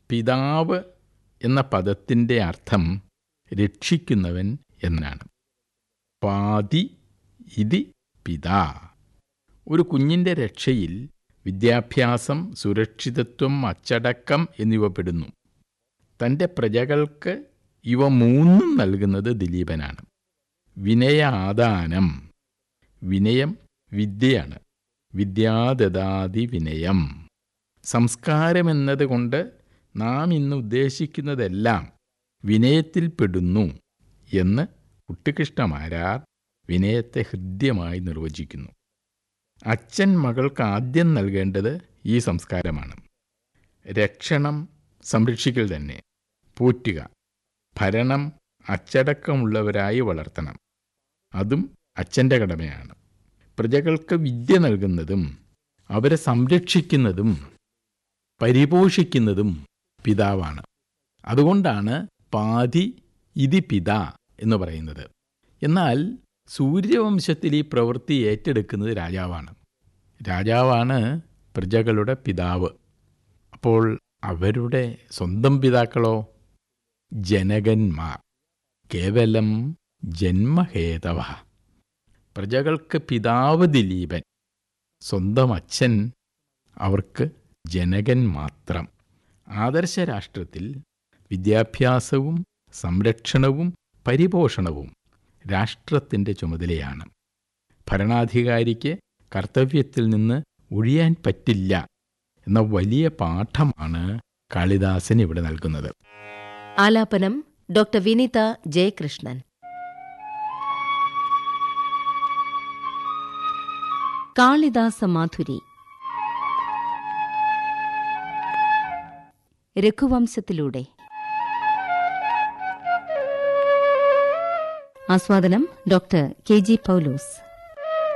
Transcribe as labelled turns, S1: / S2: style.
S1: പിതാവ് എന്ന പദത്തിൻ്റെ അർത്ഥം രക്ഷിക്കുന്നവൻ എന്നാണ് പാതി ഇതി പിതാ ഒരു കുഞ്ഞിൻ്റെ രക്ഷയിൽ വിദ്യാഭ്യാസം സുരക്ഷിതത്വം അച്ചടക്കം എന്നിവ പെടുന്നു തൻ്റെ പ്രജകൾക്ക് ഇവ മൂന്നും നൽകുന്നത് ദിലീപനാണ് വിനയാദാനം വിനയം വിദ്യയാണ് വിദ്യാദദാതി വിനയം സംസ്കാരമെന്നത് കൊണ്ട് നാം ഇന്ന് ഉദ്ദേശിക്കുന്നതെല്ലാം വിനയത്തിൽപ്പെടുന്നു എന്ന് കുട്ടിക്കൃഷ്ണമാരാർ വിനയത്തെ ഹൃദ്യമായി നിർവചിക്കുന്നു അച്ഛൻ മകൾക്ക് ആദ്യം നൽകേണ്ടത് ഈ സംസ്കാരമാണ് രക്ഷണം സംരക്ഷിക്കൽ തന്നെ പോറ്റുക ഭരണം അച്ചടക്കമുള്ളവരായി വളർത്തണം അതും അച്ഛൻ്റെ കടമയാണ് പ്രജകൾക്ക് വിദ്യ നൽകുന്നതും അവരെ സംരക്ഷിക്കുന്നതും പരിപോഷിക്കുന്നതും പിതാവാണ് അതുകൊണ്ടാണ് പാതി ഇതി പിതാ എന്ന് പറയുന്നത് എന്നാൽ സൂര്യവംശത്തിൽ ഈ പ്രവൃത്തി ഏറ്റെടുക്കുന്നത് രാജാവാണ് രാജാവാണ് പ്രജകളുടെ പിതാവ് അപ്പോൾ അവരുടെ സ്വന്തം പിതാക്കളോ ജനകന്മാർ കേവലം ജന്മഹേതവ പ്രജകൾക്ക് പിതാവ് ദിലീപൻ സ്വന്തം അച്ഛൻ അവർക്ക് ജനകൻ മാത്രം ആദർശ രാഷ്ട്രത്തിൽ വിദ്യാഭ്യാസവും സംരക്ഷണവും പരിപോഷണവും രാഷ്ട്രത്തിൻ്റെ ചുമതലയാണ് ഭരണാധികാരിക്ക് കർത്തവ്യത്തിൽ നിന്ന് ഒഴിയാൻ പറ്റില്ല എന്ന വലിയ പാഠമാണ് കാളിദാസൻ ഇവിടെ നൽകുന്നത്
S2: ആലാപനം ഡോക്ടർ വിനീത ജയകൃഷ്ണൻ കാളിദാസ മാധുരി രഘുവംശത്തിലൂടെ ആസ്വാദനം ഡോക്ടർ കെ ജി പൗലോസ്